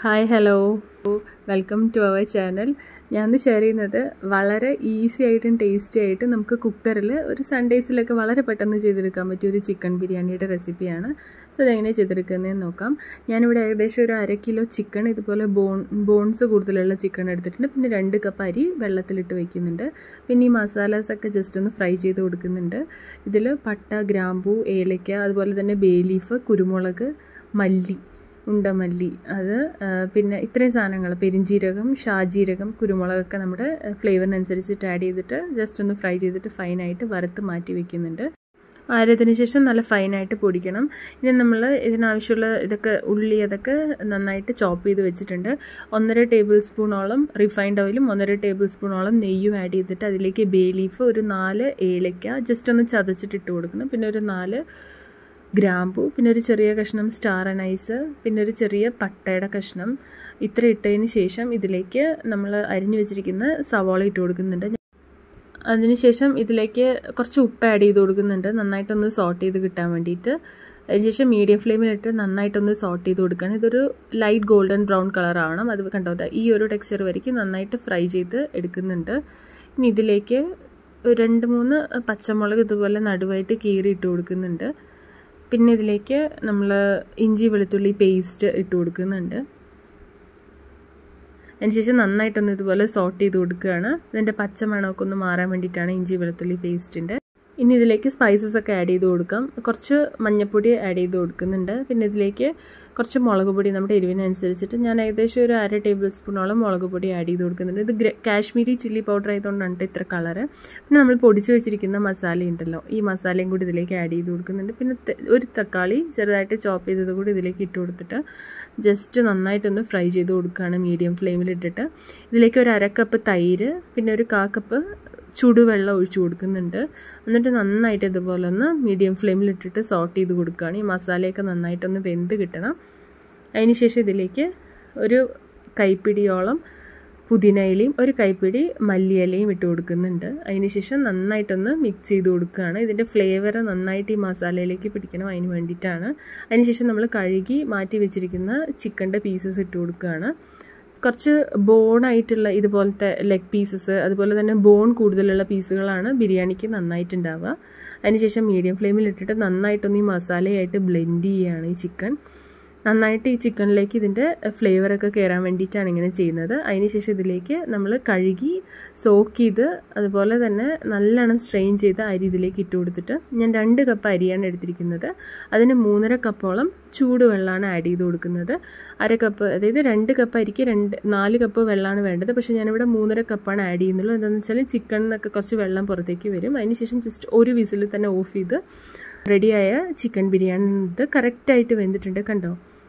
hi hello welcome to our channel ഞാൻ share ചെയ്യുന്നത് വളരെ ഈസി ആയിട്ടും ടേസ്റ്റി ആയിട്ട് നമുക്ക് കുക്കറിൽ ഒരു സൺഡേസിലൊക്കെ വളരെ പെട്ടെന്ന് ചെയ്തെടുക്കാൻ പറ്റിയ ഒരു ചിക്കൻ ബിരിയാണിയുടെ റെസിപ്പിയാണ് സോ അതെങ്ങനെ ചെയ്തെടുക്കുന്നതെന്ന് നോക്കാം ഞാനിവിടെ ഏകദേശം ഒരു അര കിലോ ചിക്കൻ ഇതുപോലെ ബോൺ ബോൺസ് കൂടുതലുള്ള ചിക്കൻ എടുത്തിട്ടുണ്ട് പിന്നെ രണ്ട് കപ്പ് അരി വെള്ളത്തിലിട്ട് വയ്ക്കുന്നുണ്ട് പിന്നെ ഈ മസാലാസൊക്കെ ജസ്റ്റ് ഒന്ന് ഫ്രൈ ചെയ്ത് കൊടുക്കുന്നുണ്ട് ഇതിൽ പട്ട ഗ്രാമ്പൂ ഏലയ്ക്ക അതുപോലെ തന്നെ ബേ ലീഫ് കുരുമുളക് മല്ലി ഉണ്ടമല്ലി അത് പിന്നെ ഇത്രയും സാധനങ്ങൾ പെരിഞ്ജീരകം ഷാജീരകം കുരുമുളകൊക്കെ നമ്മുടെ ഫ്ലേവറിനനുസരിച്ചിട്ട് ആഡ് ചെയ്തിട്ട് ജസ്റ്റ് ഒന്ന് ഫ്രൈ ചെയ്തിട്ട് ഫൈനായിട്ട് വറുത്ത് മാറ്റി വെക്കുന്നുണ്ട് ആരതിന് ശേഷം നല്ല ഫൈനായിട്ട് പൊടിക്കണം ഇനി നമ്മൾ ഇതിനാവശ്യമുള്ള ഇതൊക്കെ ഉള്ളി അതൊക്കെ നന്നായിട്ട് ചോപ്പ് ചെയ്ത് വെച്ചിട്ടുണ്ട് ഒന്നര ടേബിൾ സ്പൂണോളം റിഫൈൻഡ് ഓയിലും ഒന്നര ടേബിൾ സ്പൂണോളം നെയ്യും ആഡ് ചെയ്തിട്ട് അതിലേക്ക് ബേ ലീഫ് ഒരു നാല് ഏലയ്ക്ക ജസ്റ്റ് ഒന്ന് ചതച്ചിട്ട് ഇട്ട് കൊടുക്കണം പിന്നെ ഒരു നാല് ഗ്രാമ്പു പിന്നെ ഒരു ചെറിയ കഷ്ണം സ്റ്റാർ അനൈസ് പിന്നെ ഒരു ചെറിയ പട്ടയുടെ കഷ്ണം ഇത്ര ഇട്ടതിന് ശേഷം ഇതിലേക്ക് നമ്മൾ അരിഞ്ഞു വെച്ചിരിക്കുന്ന സവാള ഇട്ട് കൊടുക്കുന്നുണ്ട് അതിനുശേഷം ഇതിലേക്ക് കുറച്ച് ഉപ്പ് ആഡ് ചെയ്ത് കൊടുക്കുന്നുണ്ട് നന്നായിട്ടൊന്ന് സോട്ട് ചെയ്ത് കിട്ടാൻ വേണ്ടിയിട്ട് അതിനുശേഷം മീഡിയം ഫ്ലെയിമിലിട്ട് നന്നായിട്ടൊന്ന് സോട്ട് ചെയ്ത് കൊടുക്കണം ഇതൊരു ലൈറ്റ് ഗോൾഡൻ ബ്രൗൺ കളർ ആവണം അത് കണ്ടോ ഈ ഒരു ടെക്സ്ചർ വരയ്ക്ക് നന്നായിട്ട് ഫ്രൈ ചെയ്ത് എടുക്കുന്നുണ്ട് ഇനി ഇതിലേക്ക് രണ്ട് മൂന്ന് പച്ചമുളക് ഇതുപോലെ നടുവായിട്ട് കീറി ഇട്ട് കൊടുക്കുന്നുണ്ട് പിന്നെ ഇതിലേക്ക് നമ്മൾ ഇഞ്ചി വെളുത്തുള്ളി പേസ്റ്റ് ഇട്ട് കൊടുക്കുന്നുണ്ട് അതിനുശേഷം നന്നായിട്ടൊന്ന് ഇതുപോലെ സോട്ട് ചെയ്ത് കൊടുക്കുകയാണ് ഇതിൻ്റെ പച്ചമണമൊക്കെ ഒന്ന് മാറാൻ വേണ്ടിയിട്ടാണ് ഇഞ്ചി വെളുത്തുള്ളി പേസ്റ്റിൻ്റെ ഇനി ഇതിലേക്ക് സ്പൈസസ് ഒക്കെ ആഡ് ചെയ്ത് കൊടുക്കാം കുറച്ച് മഞ്ഞൾപ്പൊടി ആഡ് ചെയ്ത് കൊടുക്കുന്നുണ്ട് പിന്നെ ഇതിലേക്ക് കുറച്ച് മുളക് പൊടി നമ്മുടെ എരിവിനനുസരിച്ചിട്ട് ഞാൻ ഏകദേശം ഒരു അര ടേബിൾ സ്പൂണോളം മുളക് പൊടി ആഡ് ചെയ്ത് കൊടുക്കുന്നുണ്ട് ഇത് കാശ്മീരി ചില്ലി പൗഡർ ആയതുകൊണ്ടാണ് ഇത്ര കളറ് പിന്നെ നമ്മൾ പൊടിച്ചു വെച്ചിരിക്കുന്ന മസാല ഉണ്ടല്ലോ ഈ മസാലയും കൂടി ഇതിലേക്ക് ആഡ് ചെയ്ത് കൊടുക്കുന്നുണ്ട് പിന്നെ ഒരു തക്കാളി ചെറുതായിട്ട് ചോപ്പ് ചെയ്തത് കൂടി ഇതിലേക്ക് ഇട്ട് കൊടുത്തിട്ട് ജസ്റ്റ് നന്നായിട്ടൊന്ന് ഫ്രൈ ചെയ്ത് കൊടുക്കുകയാണ് മീഡിയം ഫ്ലെയിമിലിട്ടിട്ട് ഇതിലേക്ക് ഒരു അര കപ്പ് തൈര് പിന്നെ ഒരു കാ കപ്പ് ചുടുവെള്ളം ഒഴിച്ചു കൊടുക്കുന്നുണ്ട് എന്നിട്ട് നന്നായിട്ട് ഇതുപോലെ ഒന്ന് മീഡിയം ഫ്ലെയിമിലിട്ടിട്ട് സോട്ട് ചെയ്ത് കൊടുക്കുകയാണ് ഈ മസാലയൊക്കെ നന്നായിട്ടൊന്ന് വെന്ത് കിട്ടണം അതിനുശേഷം ഇതിലേക്ക് ഒരു കൈപ്പിടിയോളം പുതിനയിലയും ഒരു കൈപ്പിടി മല്ലിയിലയും ഇട്ട് കൊടുക്കുന്നുണ്ട് അതിനുശേഷം നന്നായിട്ടൊന്ന് മിക്സ് ചെയ്ത് കൊടുക്കുകയാണ് ഇതിൻ്റെ ഫ്ലേവർ നന്നായിട്ട് ഈ മസാലയിലേക്ക് പിടിക്കണം അതിന് വേണ്ടിയിട്ടാണ് അതിനുശേഷം നമ്മൾ കഴുകി മാറ്റി വെച്ചിരിക്കുന്ന ചിക്കൻ്റെ പീസസ് ഇട്ട് കൊടുക്കുകയാണ് കുറച്ച് ബോണായിട്ടുള്ള ഇതുപോലത്തെ ലെഗ് പീസസ് അതുപോലെ തന്നെ ബോൺ കൂടുതലുള്ള പീസുകളാണ് ബിരിയാണിക്ക് നന്നായിട്ടുണ്ടാവുക അതിനുശേഷം മീഡിയം ഫ്ലെയിമിൽ ഇട്ടിട്ട് നന്നായിട്ടൊന്ന് ഈ മസാലയായിട്ട് ബ്ലെൻഡ് ചെയ്യുകയാണ് ഈ ചിക്കൻ നന്നായിട്ട് ഈ ചിക്കനിലേക്ക് ഇതിൻ്റെ ഫ്ലേവറൊക്കെ കയറാൻ വേണ്ടിയിട്ടാണ് ഇങ്ങനെ ചെയ്യുന്നത് അതിനുശേഷം ഇതിലേക്ക് നമ്മൾ കഴുകി സോക്ക് ചെയ്ത് അതുപോലെ തന്നെ നല്ലോണം സ്ട്രെയിൻ ചെയ്ത് അരി ഇതിലേക്ക് ഇട്ട് കൊടുത്തിട്ട് ഞാൻ രണ്ട് കപ്പ് അരിയാണ് എടുത്തിരിക്കുന്നത് അതിന് മൂന്നര കപ്പോളം ചൂടുവെള്ളമാണ് ആഡ് ചെയ്ത് കൊടുക്കുന്നത് അര കപ്പ് അതായത് രണ്ട് കപ്പ് അരിക്ക് രണ്ട് നാല് കപ്പ് വെള്ളമാണ് വേണ്ടത് പക്ഷേ ഞാനിവിടെ മൂന്നര കപ്പാണ് ആഡ് ചെയ്യുന്നുള്ളൂ എന്താണെന്ന് വെച്ചാൽ ചിക്കനിൽ നിന്നൊക്കെ കുറച്ച് വെള്ളം പുറത്തേക്ക് വരും അതിനുശേഷം ജസ്റ്റ് ഒരു വിസിൽ തന്നെ ഓഫ് ചെയ്ത് റെഡിയായ ചിക്കൻ ബിരിയാണി ഇത് കറക്റ്റായിട്ട് വെന്തിട്ടുണ്ട് കണ്ടോ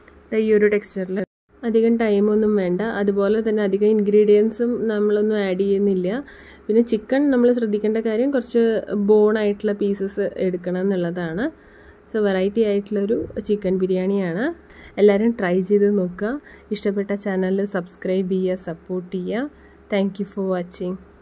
ഈ ഒരു ടെക്സ്ചറിൽ അധികം ടൈമൊന്നും വേണ്ട അതുപോലെ തന്നെ അധികം ഇൻഗ്രീഡിയൻസും നമ്മളൊന്നും ആഡ് ചെയ്യുന്നില്ല പിന്നെ ചിക്കൻ നമ്മൾ ശ്രദ്ധിക്കേണ്ട കാര്യം കുറച്ച് ബോൺ ആയിട്ടുള്ള പീസസ് എടുക്കണം എന്നുള്ളതാണ് സോ വെറൈറ്റി ആയിട്ടുള്ളൊരു ചിക്കൻ ബിരിയാണിയാണ് എല്ലാവരും ട്രൈ ചെയ്ത് നോക്കുക ഇഷ്ടപ്പെട്ട ചാനൽ സബ്സ്ക്രൈബ് ചെയ്യുക സപ്പോർട്ട് ചെയ്യുക താങ്ക് ഫോർ വാച്ചിങ്